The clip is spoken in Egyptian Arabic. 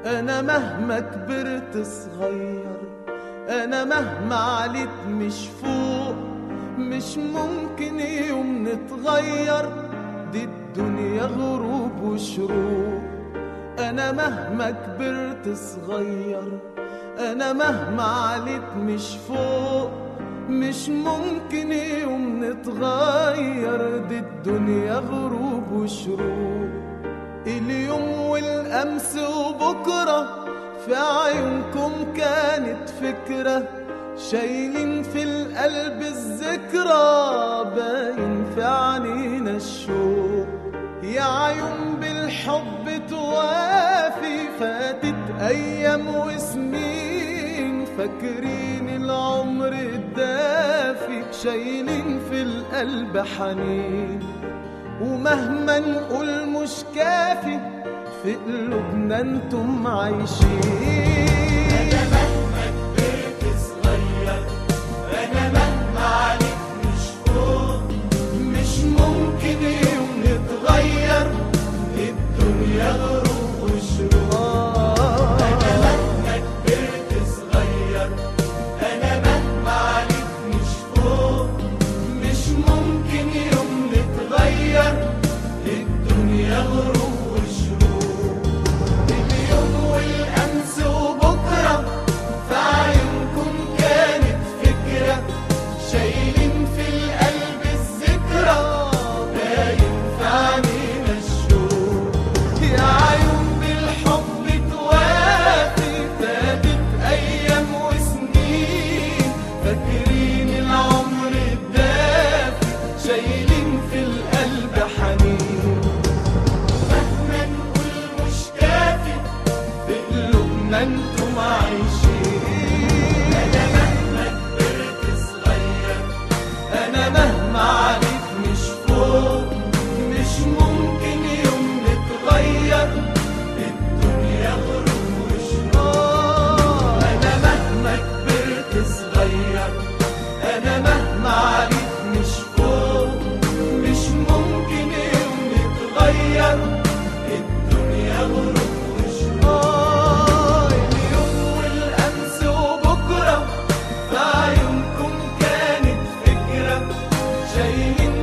أنا مهما كبرت صغير أنا مهما عليت مش فوق مش ممكن يوم نتغير دي الدنيا غروب وشروق أنا مهما كبرت صغير أنا مهما عليت مش فوق مش ممكن يوم نتغير دي الدنيا غروب وشروق اليوم والأمس وبكرة في عيونكم كانت فكرة شايلين في القلب الذكرى باين في عنينا الشوق يا عيون بالحب توافي فاتت أيام وسنين فاكرين العمر الدافي شايلين في القلب حنين ومهما نقول مش كافي في قلوبنا انتم عايشين أنا مهما كبرت صغير أنا مهما عليك مش فوق مش ممكن يوم نتغير الدنيا غروب وشروق أنا مهما كبرت صغير أنا مهما عليك مش فوق مش ممكن يوم نتغير الدنيا غروب وشروق اليوم والأمس وبكرة في عيونكم كانت فكرة شايلين في القلب الذكرى باين في عينينا الشوق يا عيون بالحب توافي فاتت أيام وسنين فاكرين العمر الدافي شايلين في القلب حنين مهما نقول مش كافي في قلوبنا انتم عايشين أنا مهما كبرت صغير انا مهما عليك مش فوق مش ممكن يوم نتغير الدنيا غروب وشروق آه، انا مهما كبرت صغير انا مهما عليك مش فوق مش ممكن يوم نتغير الدنيا غروب وشروق آه، اليوم والامس وبكره في عيونكم كانت فكره شايلين